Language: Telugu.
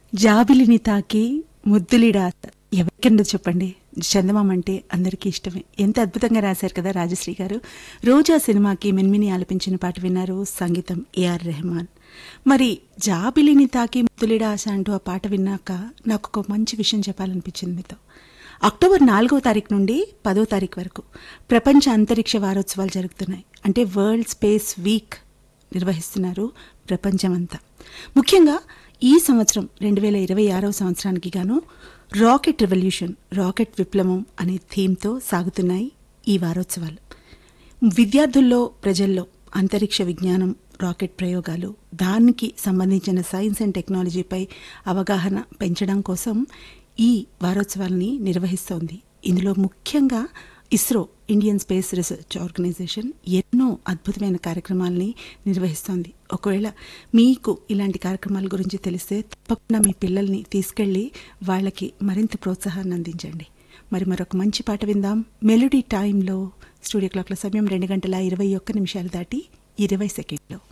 జాబిలిని తాకి ముద్దులిడా ఎవరికండో చెప్పండి చందమామ అంటే అందరికీ ఇష్టమే ఎంత అద్భుతంగా రాశారు కదా రాజశ్రీ గారు రోజా సినిమాకి మిన్మిని ఆలపించిన పాట విన్నారు సంగీతం ఏఆర్ రెహమాన్ మరి జాబిలిని తాకి ముద్దులిడా ఆశ అంటూ ఆ పాట విన్నాక నాకు ఒక మంచి విషయం చెప్పాలనిపించింది మీతో అక్టోబర్ నాలుగో తారీఖు నుండి పదో తారీఖు వరకు ప్రపంచ అంతరిక్ష వారోత్సవాలు జరుగుతున్నాయి అంటే వరల్డ్ స్పేస్ వీక్ నిర్వహిస్తున్నారు ప్రపంచమంతా ముఖ్యంగా ఈ సంవత్సరం రెండు వేల ఇరవై ఆరవ సంవత్సరానికి గాను రాకెట్ రెవల్యూషన్ రాకెట్ విప్లవం అనే థీమ్తో సాగుతున్నాయి ఈ వారోత్సవాలు విద్యార్థుల్లో ప్రజల్లో అంతరిక్ష విజ్ఞానం రాకెట్ ప్రయోగాలు దానికి సంబంధించిన సైన్స్ అండ్ టెక్నాలజీపై అవగాహన పెంచడం కోసం ఈ వారోత్సవాల్ని నిర్వహిస్తోంది ఇందులో ముఖ్యంగా ISRO Indian space research organisation ఎన్నో అద్భుతమైన కార్యక్రమాల్ని నిర్వహిస్తోంది ఒకవేళ మీకు ఇలాంటి కార్యక్రమాల గురించి తెలిస్తే తప్పకుండా మీ పిల్లల్ని తీసుకెళ్ళి వాళ్ళకి మరింత ప్రోత్సాహాన్ని అందించండి మరి మరొక మంచి పాట విందాం మెలోడీ టైంలో స్టూడియో క్లాక్ల సమయం రెండు గంటల ఇరవై ఒక్క నిమిషాలు దాటి ఇరవై సెకండ్లు